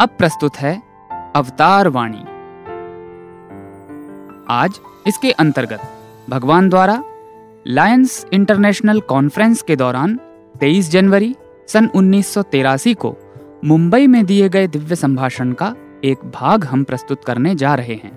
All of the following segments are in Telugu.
अब प्रस्तुत है अवतार वाणी आज इसके अंतर्गत भगवान द्वारा लायंस इंटरनेशनल कॉन्फ्रेंस के दौरान 23 जनवरी सन 1983 को मुंबई में दिए गए दिव्य संभाषण का एक भाग हम प्रस्तुत करने जा रहे हैं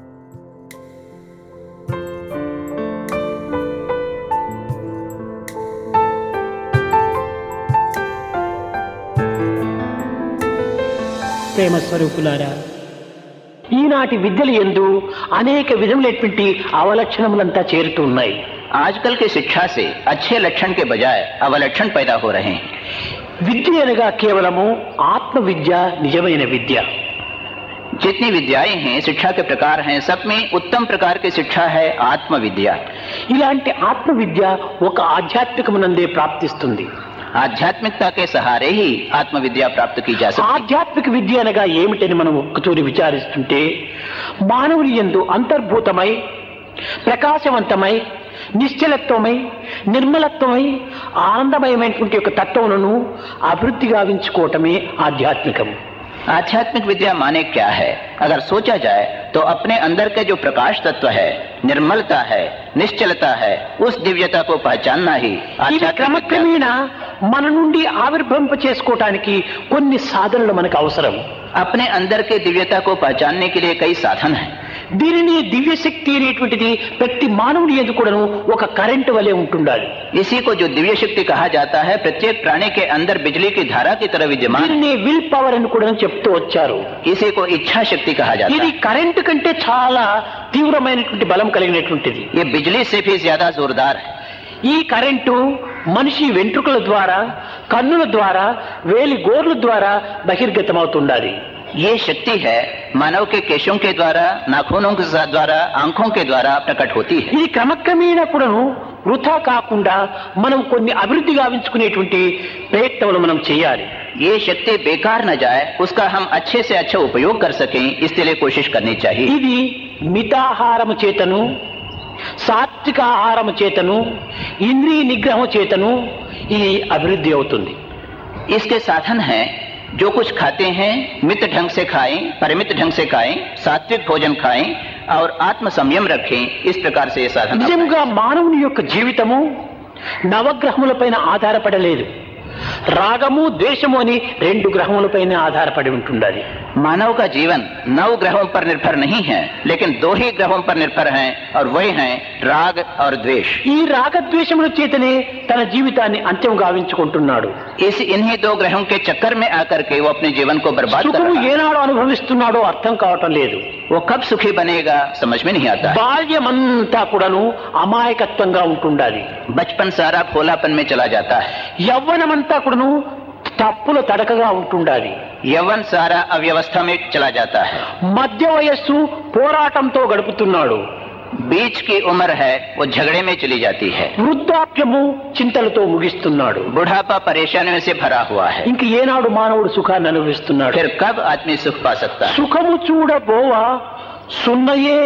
ప్రేమ స్వరూపులారా ఈనాటి విద్యలు ఎందు అనేక విధములైనటువంటి అవలక్షణములంతా చేరుతూ ఉన్నాయి आजकल की शिक्षा से अच्छे लक्षण के बजाय अवलक्षण पैदा हो रहे हैं విద్య అనగా కేవలము ఆత్మ విద్య నిజమైన విద్య जितनी विद्याएं हैं शिक्षा के प्रकार हैं सब में उत्तम प्रकार की शिक्षा है आत्मविद्या ఇలాంటి ఆత్మ విద్య ఒక ఆధ్యాత్మికమునందే ప్రాప్తిస్తుంది आध्यात्मिकता के सहारे ही आत्मविद्या प्राप्त की जा सकती ఆధ్యాత్మిక విద్య అనగా ఏమిటని మనం ఒక్కతూరి విచారిస్తుంటే మానవుని ఎందు అంతర్భూతమై ప్రకాశవంతమై నిశ్చలత్వమై నిర్మలత్వమై ఆనందమయమైనటువంటి యొక్క తత్వములను అభివృద్ధి గావించుకోవటమే ఆధ్యాత్మికం आध्यात्मिक विद्या माने क्या है अगर सोचा जाए तो अपने अंदर के जो प्रकाश तत्व है निर्मलता है निश्चलता है उस दिव्यता को पहचानना ही ఇవి आध्यात्मिक विद्या క్రమక్రమేణా మన నుండి ఆవిర్భవింప చేసుకోవటానికి కొన్ని సాధనలు మనకు అవసరం अपने अंदर के दिव्यता को पहचानने के लिए कई साधन हैं దీనిని దివ్య శక్తి అనేటువంటిది ప్రతి మానవుని ఎందు కూడాను ఒక కరెంటు వలె ఉంటుండాలి इसी को जो दिव्य शक्ति कहा जाता है प्रत्येक प्राणी के अंदर बिजली की धारा की तरह विद्यमान है। దీనిని విల్ పవర్ అని కూడా చెప్తూ వచ్చారు इसी को इच्छा शक्ति कहा जाता ఇది है కరెంటు కంటే చాలా తీవ్రమైనటువంటి బలం కలిగినటువంటిది ये बिजली से भी ज्यादा जोरदार है ఈ కరెంటు మనిషి వెంట్రుకల ద్వారా కన్నుల ద్వారా వేలి గోర్ల ద్వారా బహిర్గతమవుతుండాలి ये शक्ति है मानव के केशों के द्वारा नाखूनों के सा- द्वारा आंखों के द्वारा प्रकट होती है ఇది క్రమక్రమేణా కూడాను వృథా కాకుండా మనం కొన్ని అభివృద్ధి గావించుకునేటువంటి ప్రయత్నములు మనం చేయాలి ये शक्ति बेकार न जाए उसका हम अच्छे से अच्छा उपयोग कर सकें इसके लिए कोशिश करनी चाहिए ఇది మితాహారము చేతను సాత్విక ఆహారము చేతను ఇంద్రియ నిగ్రహం చేతను ఇది అభివృద్ధి అవుతుంది इसके साधन हैं जो कुछ खाते हैं मित्र ढंग से खाएं परिमित ढंग से खाएं सात्विक भोजन खाएं और आत्म संयम रखें इस प्रकार से ये साधन अपनाएं। నిజంగా మానవుని యొక్క జీవితము నవగ్రహములపైన ఆధారపడలేదు రాగము ద్వేషము అని రెండు గ్రహములపైన ఆధారపడి ఉంటుండాలి मानव का जीवन नौ ग्रहों पर निर्भर नहीं है लेकिन दो ही ग्रहों पर निर्भर हैं और वही हैं राग और द्वेष ఈ రాగద్వేషముల చేతనే తన జీవితాన్ని అంత్యం గావించుకుంటున్నాడు इस इन्हीं दो ग्रहों के चक्कर में आकर के वो अपने जीवन को बर्बाद कर సుఖము रहा है ఏనాడు అనుభవిస్తున్నాడో అర్థం కావటం లేదు वो कब सुखी बनेगा समझ में नहीं आता है బాల్యమంతా కూడాను అమాయకత్వంగా ఉంటుండాలి बचपन सारा भोलापन में चला जाता है యవ్వనమంతా కూడాను తప్పుల తడకగా ఉంటుండాలి यौवन सारा अव्यवस्था में चला जाता है మధ్య వయస్సు పోరాటంతో గడుపుతున్నాడు बीच की उम्र है वो झगड़े में चली जाती है వృద్ధాప్యము చింతలతో ముగిస్తున్నాడు बुढ़ापा परेशानियों से भरा हुआ है ఇంక ఏనాడు మానవుడు సుఖాన్ని అనుభవిస్తున్నాడు फिर कब आदमी सुख पा सकता है సుఖము చూడబోవా సున్నయే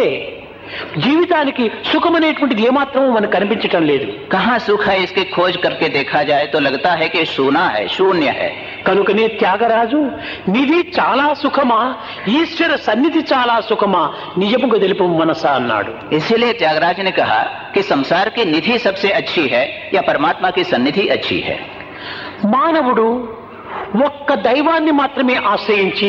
జీవితానికి సుఖం అనేటువంటిది ఏమాత్రము మనకు కనిపించటం లేదు कहाँ सुख है इसकी खोज करके देखा जाए तो लगता है कि सूना है शून्य है కనుకనే త్యాగరాజు నిధి చాలా సుఖమా ఈశ్వర సన్నిధి చాలా సుఖమా నిజముగా తెలుపు మనసా అన్నాడు इसीलिए त्यागराज ने कहा कि संसार की निधि सबसे अच्छी है या परमात्मा की सन्निधि अच्छी है మానవుడు ఒక్క దైవాన్ని మాత్రమే ఆశ్రయించి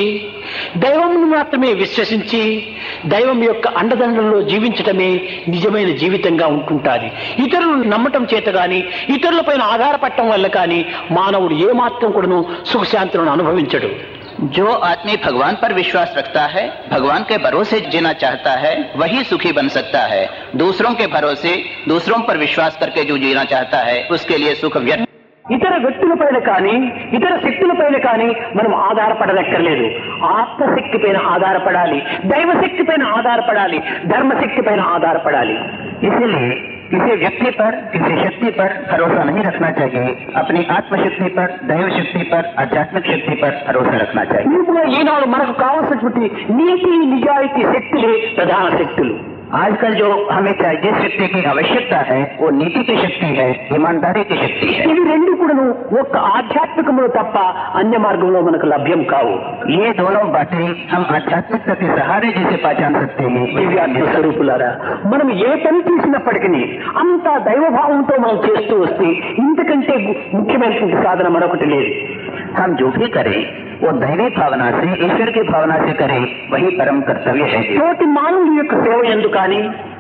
దైవం మాత్రమే విశ్వసించి దైవం యొక్క అండదండల్లో జీవించటమే నిజమైన జీవితంగా ఉంటుంటాది ఇతరులను నమ్మటం చేత గాని ఇతరులపైన ఆధారపడటం వల్ల కానీ మానవుడు ఏమాత్రం కూడాను సుఖశాంతులను అనుభవించడు जो आदमी भगवान पर विश्वास रखता है भगवान के भरोसे जीना चाहता है वही सुखी बन सकता है दूसरों के भरोसे दूसरों पर विश्वास करके जो जीना चाहता है उसके लिए सुख व्यर्थ ఇతర వ్యక్తులపైన కానీ ఇతర శక్తులపైన కానీ మనం ఆధారపడనక్కర్లేదు ఆత్మశక్తి పైన ఆధారపడాలి దైవశక్తి పైన ఆధారపడాలి ధర్మశక్తి పైన ఆధారపడాలి इसलिए किसी व्यक्ति पर किसी शक्ति पर भरोसा नहीं रखना चाहिए अपनी आत्मशक्ति पर दैव शक्ति पर आध्यात्मिक शक्ति पर भरोसा रखना चाहिए ఇప్పుడు ఈనాడు మనకు కావాల్సినటువంటి నీతి నిజాయితీ శక్తులే ప్రధాన శక్తులు आजकल जो हमें चाहिए जिस शक्ति की आवश्यकता है वो नीति की शक्ति है ईमानदारी की शक्ति है ఇవి రెండు కూడాను ఒక్క ఆధ్యాత్మికములో తప్ప అన్య మార్గంలో మనకు లభ్యం కావు ये दोनों बातें हम आध्यात्मिकता के सहारे जैसे पहचान सकते हैं దివ్యాత్మ స్వరూపులారా మనం ఏ పని చేసినప్పటికీ అంతా దైవభావంతో మనం చేస్తూ వస్తే ఇంతకంటే గు- ముఖ్యమైనటువంటి సాధన మరొకటి లేదు हम जो भी करें वो दैवी भावना से ईश्वर की भावना से करें वही परम कर्तव्य है जीवन। తోటి మానవుల యొక్క సేవ ఎందు కానీ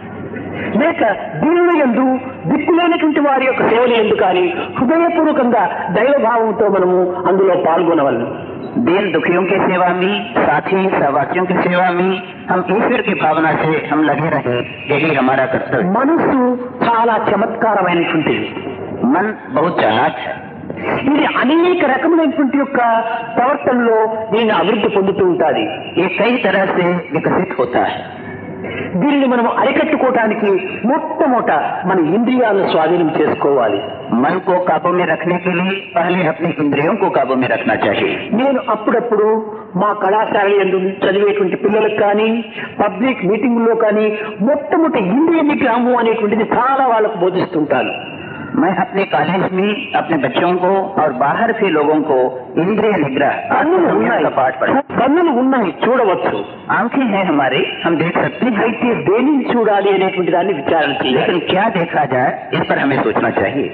లేక దీనుల ఎందు దిక్కులేనటువంటి వారి యొక్క సేవలు ఎందు కానీ హృదయపూర్వకంగా దైవభావంతో మనము అందులో పాల్గొనవలను दीन दुखियों की सेवा में साथी सहवासियों की सेवा में हम ईश्वर की भावना से हम लगे रहे यही हमारा कर्तव्य మనస్సు చాలా చమత్కారమైనటువంటిది मन बहुत चालाक है ఇది అనేక రకములైనటువంటి యొక్క ప్రవర్తనలో దీన్ని అభివృద్ధి పొందుతూ ఉంటుంది ये कई तरह से विकसित होता है దీనిని మనం అరికట్టుకోవటానికి మొట్టమొదట మన ఇంద్రియాలను స్వాధీనం చేసుకోవాలి मन को काबू में रखने के लिए पहले अपने इंद्रियों को काबू में रखना चाहिए నేను అప్పుడప్పుడు మా కళాశాల యందు చదివేటువంటి పిల్లలకు కానీ పబ్లిక్ మీటింగుల్లో కానీ మొట్టమొదటి ఇంద్రియ నిగ్రహము అనేటువంటిది చాలా వాళ్ళకు బోధిస్తుంటాను मैं अपने कॉलेज में अपने बच्चों को और बाहर भी लोगों को इंद्रिय निग्रह కన్నులు आत्मसंयम ఉన్నాయి का पाठ पढ़ा కన్నులు ఉన్నాయి చూడవచ్చు आंखें हैं हमारे हम देख सकते हैं అయితే దేనిని చూడాలి అనేటువంటి దాన్ని విచారణ చేయాలి लेकिन क्या देखा जाए इस पर हमें सोचना चाहिए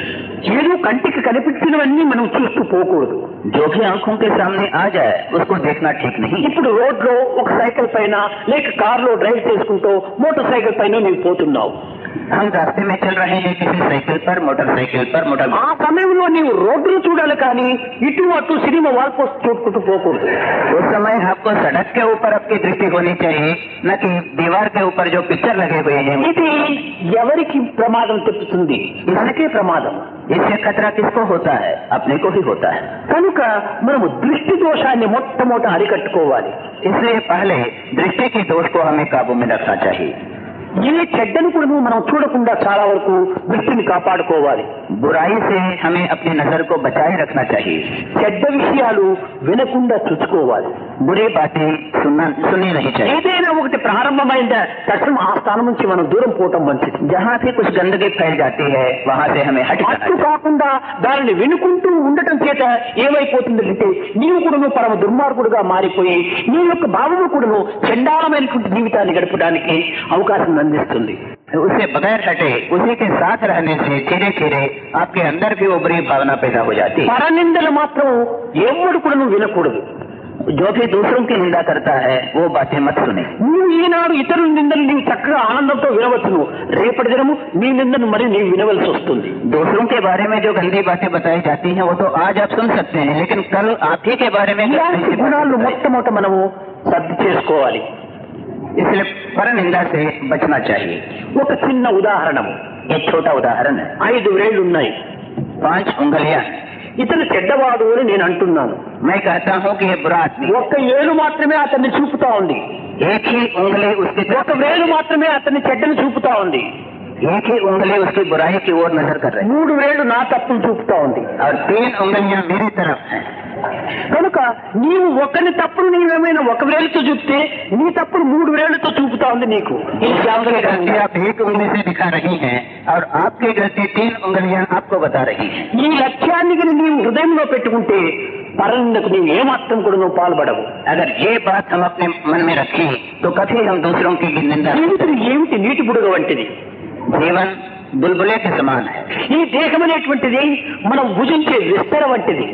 ఏదో కంటికి కనిపించినవన్నీ మనం చూస్తూ పోకూడదు जो भी आंखों के सामने आ जाए उसको देखना ठीक नहीं ఇప్పుడు రోడ్లో ఒక సైకిల్ పైన లేక కారులో డ్రైవ్ చేసుకుంటూ మోటార్ సైకిల్ పైన నీవు పోతున్నావు हम रास्ते में चल रहे हैं किसी साइकिल पर मोटरसाइकिल पर मोटर ఆ సమయంలో నీవు రోడ్డును చూడాలి కానీ ఇటు అటు సినిమా వాల్ పోస్ట్ చూసుకుంటూ పోకూడదు उस समय आपको सड़क के ऊपर आपकी दृष्टि होनी चाहिए न कि दीवार के ऊपर जो पिक्चर लगे हुए हैं ఇది ఎవరికి ప్రమాదం తెప్పుతుంది మనకే ప్రమాదం इससे खतरा किसको होता है अपने को ही होता है కనుక మనము దృష్టి దోషాన్ని మొట్టమొదట అరికట్టుకోవాలి इसलिए पहले दृष्टि के दोष को हमें काबू में रखना चाहिए ఏ చెడ్డను కూడా మనం చూడకుండా చాలా వరకు దృష్టిని కాపాడుకోవాలి बुराई से हमें अपनी नजर को बचाए रखना चाहिए చెడ్డ విషయాలు వినకుండా చూసుకోవాలి बुरी बातें सुनना सुननी नहीं चाहिए ఏదైనా ఒకటి ప్రారంభమైందా తక్షణం ఆ స్థానం నుంచి మనం దూరం పోవటం మంచిది जहाँ भी कुछ गंदगी फैल जाती है वहाँ से हमें हट जाना అట్లు కాకుండా దానిని వినుకుంటూ ఉండటం చేత ఏమైపోతుందంటే నీవు కూడాను పరమ దుర్మార్గుడుగా మారిపోయి నీ యొక్క భావము కూడాను చండాలమైనటువంటి జీవితాన్ని గడపడానికి అవకాశం అందిస్తుంది चाहिए उससे बगैर हटे उसी के साथ रहने से धीरे धीरे आपके अंदर भी वो बुरी भावना पैदा हो जाती है పరనిందలు మాత్రం ఎవడు కూడాను వినకూడదు जो भी दूसरों की निंदा करता है वो बातें मत सुने నీవు ఈనాడు ఇతరుల నిందలు నీవు చక్కగా ఆనందంతో వినవచ్చును రేపటి దినము నీ నిందను మరి నీవు వినవలసి వస్తుంది दूसरों के बारे में जो गंदी बातें बताई जाती हैं वो तो आज आप सुन सकते हैं लेकिन कल आप ही के बारे में ఇలాంటి ऐसी बातें గుణాలు बताई। మొట్టమొదట మనము సర్ది చేసుకోవాలి इसलिए पर निंदा से बचना चाहिए ఒక చిన్న ఉదాహరణము एक छोटा उदाहरण है ఐదు వేళ్ళు ఉన్నాయి पांच उंगलियां ఇతను చెడ్డవాడు అని నేను అంటున్నాను मैं कहता हूँ कि ये बुरा आदमी ఒక్క ఏలు మాత్రమే అతన్ని చూపుతా ఉంది एक ही उंगली उसकी ఒక వేలు మాత్రమే అతన్ని చెడ్డని చూపుతా ఉంది एक ही उंगली उसकी बुराई की ओर नजर कर रही మూడు వేలు నా తప్పును చూపుతా ఉంది है और तीन उंगलियां मेरी तरफ हैं కనుక నీవు ఒకరి తప్పును నీవేమైనా ఒక వేలుతో చూపితే నీ తప్పును మూడు వేలతో చూపుతా ఉంది నీకు ఇది आपकी జాగ్రత్తగా गलती आप एक उंगली से दिखा रही हैं और आपकी गलती तीन उंगलियां आपको बता रही हैं ఈ లక్ష్యాన్ని కనుక నీవు హృదయంలో పెట్టుకుంటే పరందకు నీవు ఏమాత్రం కూడా నువ్వు పాల్పడవు अगर ये बात हम अपने मन में रखें तो कभी हम दूसरों की निंदा नहीं జీవితం ఏమిటి నీటి బుడగ వంటిది करें। जीवन बुलबुले के समान है ఈ దేహం అనేటువంటిది మనం భుజించే విస్తర వంటిది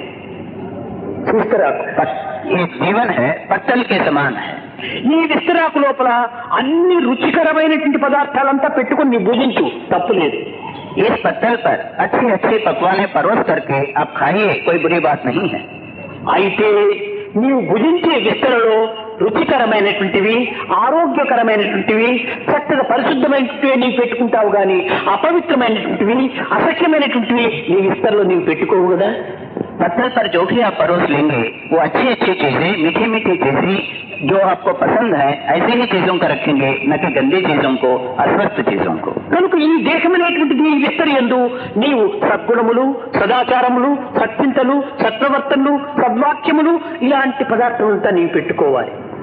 విస్తరాకు पत- ये जीवन है पत्तल के समान है ఈ విస్తరాకు లోపల అన్ని రుచికరమైనటువంటి పదార్థాలంతా పెట్టుకుని నీ భుజించు తప్పు లేదు इस पत्तल पर अच्छी अच्छी पकवाने परोस करके आप खाइए कोई बुरी बात नहीं है అయితే నీవు భుజించే విస్తరలో రుచికరమైనటువంటివి ఆరోగ్యకరమైనటువంటివి చక్కగా పరిశుద్ధమైనటువంటివి నీవు పెట్టుకుంటావు గాని అపవిత్రమైనటువంటివి అసఖ్యమైనటువంటివి నీ విస్తరలో నీవు పెట్టుకోవు కదా पत्थर पर जो भी आप परोस लेंगे वो अच्छी अच्छी चीजें मीठी मीठी चीजें जो आपको पसंद है ऐसी ही चीजों का रखेंगे न कि गंदी चीजों को अस्वस्थ चीजों को కనుక ఈ దేహమైనటువంటిది ఈ విస్తరి ఎందు నీవు సద్గుణములు సదాచారములు సత్చింతలు సత్ప్రవర్తనలు సద్వాక్యములు ఇలాంటి పదార్థములంతా నీవు పెట్టుకోవాలి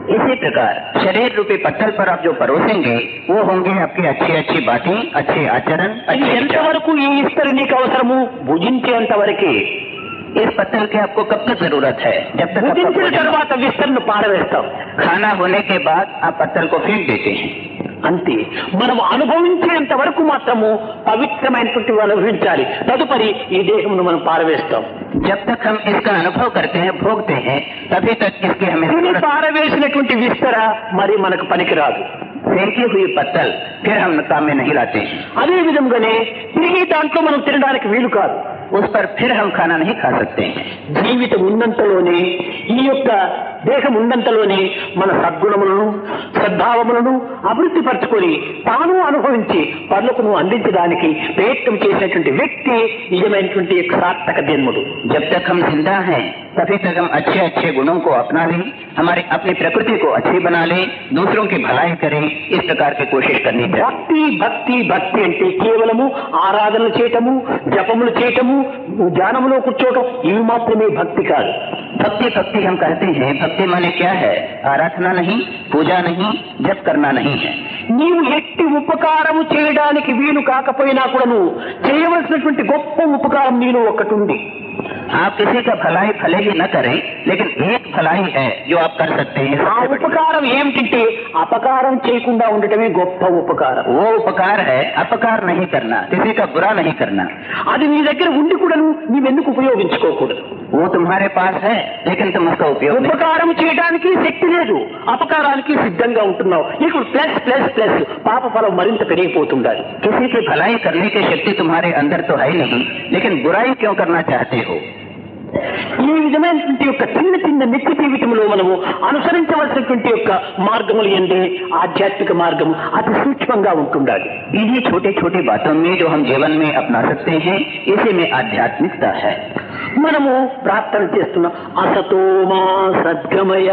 इसी प्रकार शरीर रूपी पत्थर पर आप जो परोसेंगे वो होंगे आपकी अच्छी अच्छी बातें अच्छे आचरण ఇది अच्छे विचार। ఎంతవరకు ఈ ఇస్తరు నీకు అవసరము భుజించేంత వరకే इस पत्थर की आपको कब तक जरूरत है जब तक आपका భుజించిన भोजन- తర్వాత విస్తరను పారవేస్తాం खाना होने के बाद आप पत्थर को फेंक देते हैं అంతే మనం అనుభవించేంత వరకు మాత్రము పవిత్రమైనటువంటి అనుభవించాలి తదుపరి ఈ దేహమును మనం పారవేస్తాం जब तक हम इसका अनुभव करते हैं भोगते हैं तभी तक इसकी हमें తిని जरूरत పారవేసినటువంటి విస్తర మరి మనకు పనికిరాదు फेंकी हुई पत्तल फिर हम काम में नहीं लाते हैं అదే విధంగానే తిరిగి దాంట్లో మనం తినడానికి వీలు కాదు उस पर फिर हम खाना नहीं खा सकते हैं జీవితం ఉన్నంతలోనే ఈ యొక్క దేహం ఉన్నంతలోనే మన సద్గుణములను సద్భావములను అభివృద్ధి పరచుకొని తాను అనుభవించి పనులకును అందించడానికి ప్రయత్నం చేసినటువంటి వ్యక్తి నిజమైనటువంటి యొక్క సార్థక జన్ముడు जब तक हम जिंदा हैं तभी तक हम अच्छे अच्छे गुणों को अपना लें हमारी अपनी प्रकृति को अच्छी बना लें दूसरों की भलाई करें इस प्रकार की कोशिश करनी चाहिए భక్తి భక్తి భక్తి అంటే కేవలము ఆరాధనలు చేయటము జపములు చేయటము ధ్యానములో కూర్చోవటం ఇవి మాత్రమే భక్తి కాదు भक्ति भक्ति हम कहते हैं भक्ति माने क्या है आराधना नहीं पूजा नहीं जप करना नहीं है నీవు ఎట్టి ఉపకారము చేయడానికి వీలు కాకపోయినా కూడా నువ్వు చేయవలసినటువంటి గొప్ప ఉపకారం నీలో ఒకటి ఉంది आप किसी का भलाई भले ही न करें लेकिन एक भलाई है जो आप कर सकते हैं ఆ सबसे बड़ी। ఉపకారం ఏమిటంటే అపకారం చేయకుండా ఉండటమే గొప్ప ఉపకారం वो उपकार है अपकार नहीं करना किसी का बुरा नहीं करना అది నీ దగ్గర ఉండి కూడాను నీవెందుకు ఉపయోగించుకోకూడదు वो तुम्हारे पास है लेकिन तुम उसका उपयोग नहीं ఉపకారం చేయడానికి శక్తి లేదు అపకారానికి సిద్ధంగా ఉంటున్నావు ఇప్పుడు ప్లస్ ప్లస్ ప్లస్ పాప ఫలం మరింత పెరిగిపోతుండాలి किसी की भलाई करने की शक्ति तुम्हारे अंदर तो है ही नहीं लेकिन बुराई क्यों करना चाहते हो ఈ విధమైనటువంటి యొక్క చిన్న చిన్న నిత్య జీవితంలో మనము అనుసరించవలసినటువంటి యొక్క మార్గములు ఏంటి ఆధ్యాత్మిక మార్గం అతి సూక్ష్మంగా ఉంటుండాలి इन्हीं छोटी छोटी बातों में जो हम जीवन में अपना सकते हैं इसी में आध्यात्मिकता है మనము ప్రార్థన చేస్తున్నాం అసతోమా సద్గమయ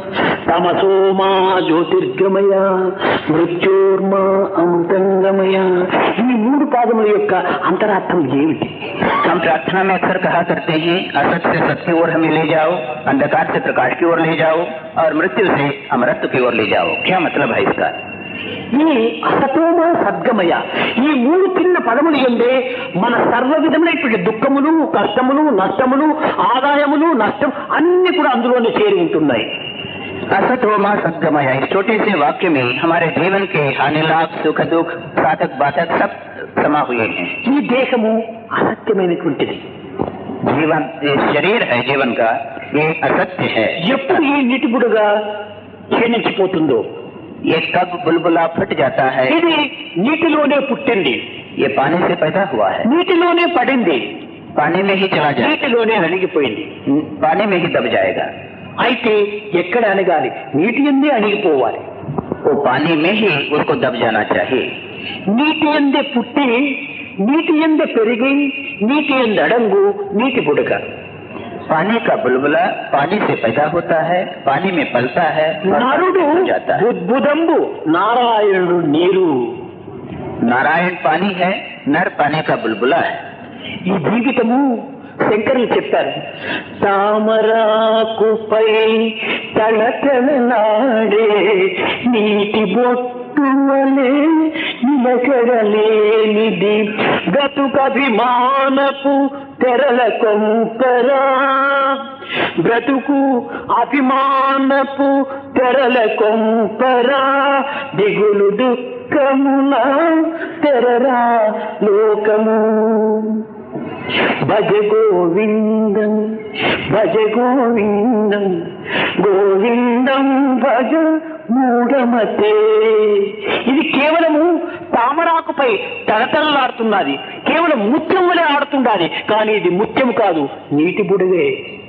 తమసోమా జ్యోతిర్గమయ మృత్యోర్మా అమృతంగమయ ఈ మూడు పాదముల యొక్క అంతరార్థం ఏమిటి हम प्रार्थना में अक्सर कहा करते हैं असत से सत्य की ओर हमें ले जाओ अंधकार से प्रकाश की ओर ले जाओ और मृत्यु से अमरत्व की ओर ले जाओ क्या मतलब है इसका ఈ అసతోమ సద్గమయ ఈ మూడు చిన్న పదములు ఎందే మన సర్వ విధములైనటువంటి దుఃఖములు కష్టములు నష్టములు ఆదాయములు నష్టం అన్ని కూడా అందులోనే చేరి ఉంటున్నాయి असत होमा सदगमय इस छोटे से वाक्य में हमारे जीवन के हानि लाभ सुख दुख साधक बाधक सब समा हुए हैं ఈ దేహము అసత్యమైనటువంటిది जीवन ये शरीर है जीवन का ये असत्य है ఎప్పుడు ఈ నిటిబుడుగా క్షీణించిపోతుందో ये कब बुलबुला फट जाता है ఇది నీటిలోనే పుట్టింది ये पानी से पैदा हुआ है నీటిలోనే పడింది पानी में ही चला जाए నీటిలోనే అణిగిపోయింది पानी में ही दब जाएगा అయితే ఎక్కడ అణగాలి నీటి ఎందే అణిగిపోవాలి वो पानी में ही उसको दब जाना चाहिए నీటి ఎందే పుట్టి నీటి ఎందే పెరిగి నీటి ఎందు అడంగు నీటి బుడగ पानी का बुलबुला पानी से पैदा होता है पानी में पलता है और నరుడు पानी में डूब जाता है బుద్బుదంబు నారాయణుడు నీరు नारायण पानी है नर पानी का बुलबुला है ఈ జీవితము శంకరులు చెప్పారు తామరాకుపై తళతళలాడే నీటి బొట్టు వలె నిలకడలేనిది బ్రతుకభిమానపు తెరల కొంపరా బ్రతుకు అభిమానపు తెరల కొంపరా దిగులు దుఃఖమున తెరరా లోకము భజ గోవిందం భజ గోవిందం గోవిందం భజ మూఢమతే ఇది కేవలము తామరాకుపై తడతడలాడుతున్నది కేవలం ముత్యం వలె ఆడుతున్నది కానీ ఇది ముత్యం కాదు నీటి బుడివే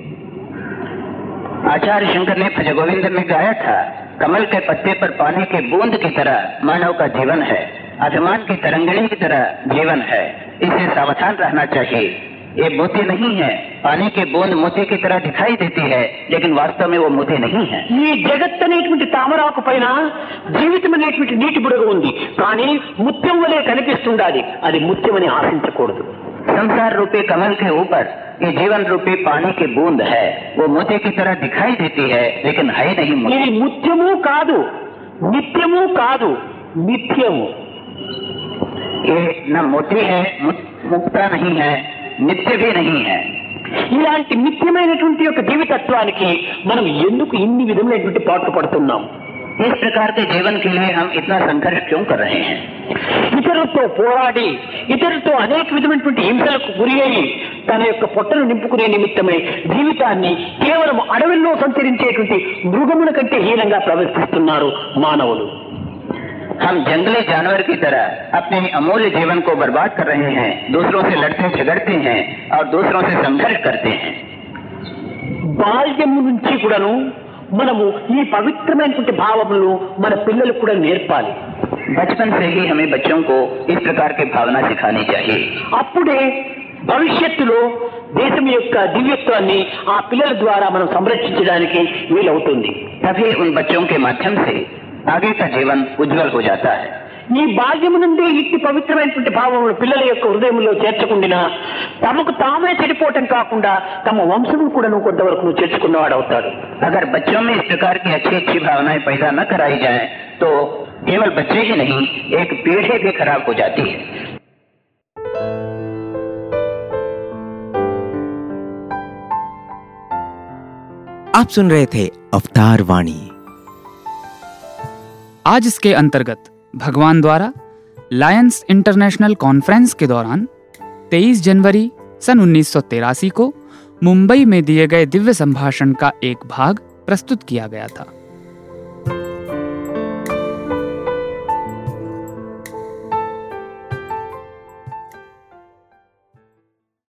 आचार्य शंकर ने भज गोविंद में गाया था कमल के पत्ते पर पानी के बूंद की तरह मानव का जीवन है अभिमान की तरंगिणी की तरह जीवन है इससे सावधान रहना चाहिए ये मोती नहीं है पानी के बूंद मोती की तरह दिखाई देती है लेकिन वास्तव में वो मोती नहीं है ఈ జగత్ అనేటువంటి తామరాకు పైన జీవితం అనేటువంటి నీటి బుడగ ఉంది కానీ ముత్యం వలె కనిపిస్తుండాలి అది ముత్యమని ఆశించకూడదు संसार रूपी कमल के ऊपर ये जीवन रूपी पानी की बूंद है वो मोती की तरह दिखाई देती है लेकिन है नहीं मोती ఇది ముత్యము కాదు నిత్యము కాదు నిత్యము ये न मोती है मु- मुक्ता नहीं है नित्य भी नहीं है ఇలాంటి నిత్యమైనటువంటి యొక్క జీవితత్వానికి మనం ఎందుకు ఇన్ని విధములైనటువంటి పాటలు పడుతున్నాం इस प्रकार के जीवन के लिए हम इतना संघर्ष क्यों कर रहे हैं ఇతరులతో పోరాడి ఇతరులతో అనేక విధమైనటువంటి హింసలకు గురి అయి తన యొక్క పొట్టను నింపుకునే నిమిత్తమై జీవితాన్ని కేవలం అడవుల్లో సంచరించేటువంటి మృగముల కంటే హీనంగా ప్రవర్తిస్తున్నారు మానవులు हम जंगली जानवर की तरह अपने अमूल्य जीवन को बर्बाद कर रहे हैं दूसरों से लड़ते झगड़ते हैं और दूसरों से संघर्ष करते हैं బాల్యము నుంచి కూడాను మనము ఈ పవిత్రమైనటువంటి భావములను మన పిల్లలకు కూడా నేర్పాలి बचपन से ही हमें बच्चों को इस प्रकार की भावना सिखानी चाहिए అప్పుడే భవిష్యత్తులో దేశం యొక్క దివ్యత్వాన్ని ఆ పిల్లల ద్వారా మనం సంరక్షించడానికి వీలవుతుంది तभी उन बच्चों के माध्यम से आगे का जीवन उज्जवल हो जाता है ఈ బాల్యము నుండి ఇట్టి పవిత్రమైనటువంటి భావములు పిల్లల యొక్క హృదయంలో చేర్చకుండా తమకు తామే చెడిపోవటం కాకుండా తమ వంశము కూడా కొంతవరకు చేర్చుకున్నవాడు అవుతాడు अगर बच्चों में इस प्रकार की अच्छी अच्छी भावनाएं पैदा न कराई जाए तो केवल बच्चे ही नहीं एक पीढ़ी भी खराब हो जाती है आप सुन रहे थे अवतार वाणी आज इसके अंतर्गत भगवान द्वारा लायंस इंटरनेशनल कॉन्फ्रेंस के दौरान 23 जनवरी सन 1983 को मुंबई में दिए गए दिव्य संभाषण का एक भाग प्रस्तुत किया गया था